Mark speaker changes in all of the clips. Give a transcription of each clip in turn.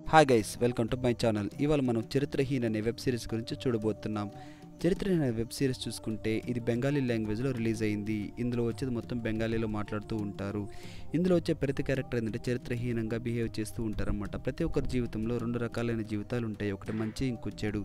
Speaker 1: hi guys welcome to my channel ఇవాళ మనం చరిత్రహీన్ అనే వెబ్ సిరీస్ గురించి చూడబోతున్నాం చరిత్రహీన్ అనే వెబ్ సిరీస్ చూసుకుంటే ఇది బెంగాలీ లాంగ్వేజ్లో రిలీజ్ అయింది ఇందులో వచ్చేది మొత్తం బెంగాలీలో మాట్లాడుతూ ఉంటారు ఇందులో వచ్చే ప్రతి క్యారెక్టర్ ఏంటంటే చరిత్రహీనంగా బిహేవ్ చేస్తూ ఉంటారన్నమాట ప్రతి ఒక్కరి జీవితంలో రెండు రకాలైన జీవితాలు ఉంటాయి ఒకటి మంచి ఇంకో చెడు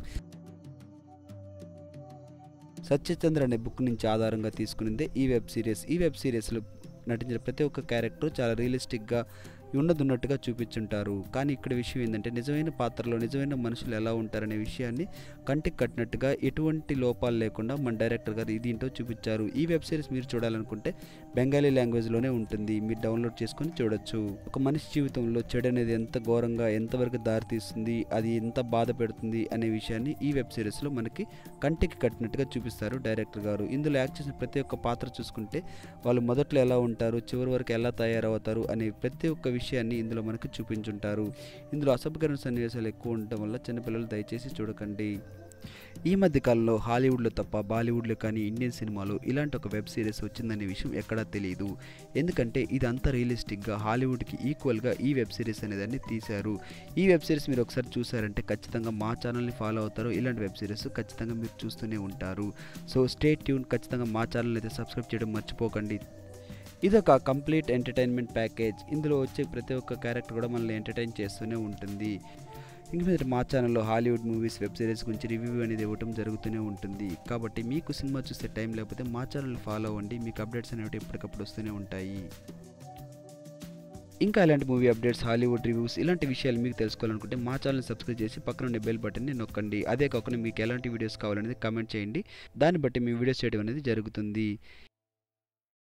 Speaker 1: సత్యచంద్ర అనే బుక్ నుంచి ఆధారంగా తీసుకునిందే ఈ వెబ్ సిరీస్ ఈ వెబ్ సిరీస్లో నటించిన ప్రతి ఒక్క క్యారెక్టర్ చాలా రియలిస్టిక్గా ఉన్నదున్నట్టుగా చూపించుంటారు కానీ ఇక్కడ విషయం ఏంటంటే నిజమైన పాత్రలో నిజమైన మనుషులు ఎలా ఉంటారనే విషయాన్ని కంటికి కట్టినట్టుగా ఎటువంటి లోపాలు లేకుండా మన డైరెక్టర్ గారు దీంట్లో చూపించారు ఈ వెబ్ సిరీస్ మీరు చూడాలనుకుంటే బెంగాలీ లాంగ్వేజ్లోనే ఉంటుంది మీరు డౌన్లోడ్ చేసుకొని చూడొచ్చు ఒక మనిషి జీవితంలో చెడు అనేది ఎంత ఘోరంగా ఎంతవరకు దారితీస్తుంది అది ఎంత బాధ పెడుతుంది అనే విషయాన్ని ఈ వెబ్ సిరీస్లో మనకి కంటికి కట్టినట్టుగా చూపిస్తారు డైరెక్టర్ గారు ఇందులో యాక్ట్ చేసిన ప్రతి ఒక్క పాత్ర చూసుకుంటే వాళ్ళు మొదట్లో ఎలా ఉంటారు చివరి వరకు ఎలా తయారవుతారు అనే ప్రతి ఒక్క విషయాన్ని ఇందులో మనకు చూపించుంటారు ఇందులో అసభ్యకరణ సన్నివేశాలు ఎక్కువ ఉండటం వల్ల చిన్నపిల్లలు దయచేసి చూడకండి ఈ మధ్య కాలంలో హాలీవుడ్లో తప్ప బాలీవుడ్లో కానీ ఇండియన్ సినిమాలో ఇలాంటి ఒక వెబ్ సిరీస్ వచ్చిందనే విషయం ఎక్కడా తెలియదు ఎందుకంటే ఇది అంత రియలిస్టిక్గా హాలీవుడ్కి ఈక్వల్గా ఈ వెబ్ సిరీస్ అనేదాన్ని తీశారు ఈ వెబ్ సిరీస్ మీరు ఒకసారి చూసారంటే ఖచ్చితంగా మా ఛానల్ని ఫాలో అవుతారు ఇలాంటి వెబ్ సిరీస్ ఖచ్చితంగా మీరు చూస్తూనే ఉంటారు సో స్టే ట్యూన్ ఖచ్చితంగా మా ఛానల్ అయితే సబ్స్క్రైబ్ చేయడం మర్చిపోకండి ఇదొక కంప్లీట్ ఎంటర్టైన్మెంట్ ప్యాకేజ్ ఇందులో వచ్చే ప్రతి ఒక్క క్యారెక్టర్ కూడా మనల్ని ఎంటర్టైన్ చేస్తూనే ఉంటుంది ఇంక మీద మా ఛానల్లో హాలీవుడ్ మూవీస్ వెబ్ సిరీస్ గురించి రివ్యూ అనేది ఇవ్వడం జరుగుతూనే ఉంటుంది కాబట్టి మీకు సినిమా చూసే టైం లేకపోతే మా ఛానల్ ఫాలో అవ్వండి మీకు అప్డేట్స్ అనేవి ఎప్పటికప్పుడు వస్తూనే ఉంటాయి ఇంకా ఇలాంటి మూవీ అప్డేట్స్ హాలీవుడ్ రివ్యూస్ ఇలాంటి విషయాలు మీకు తెలుసుకోవాలనుకుంటే మా ఛానల్ సబ్స్క్రైబ్ చేసి పక్కన ఉండే బెల్ బటన్ని నొక్కండి అదే కాకుండా మీకు ఎలాంటి వీడియోస్ కావాలనేది కామెంట్ చేయండి దాన్ని బట్టి మీ వీడియోస్ చేయడం అనేది జరుగుతుంది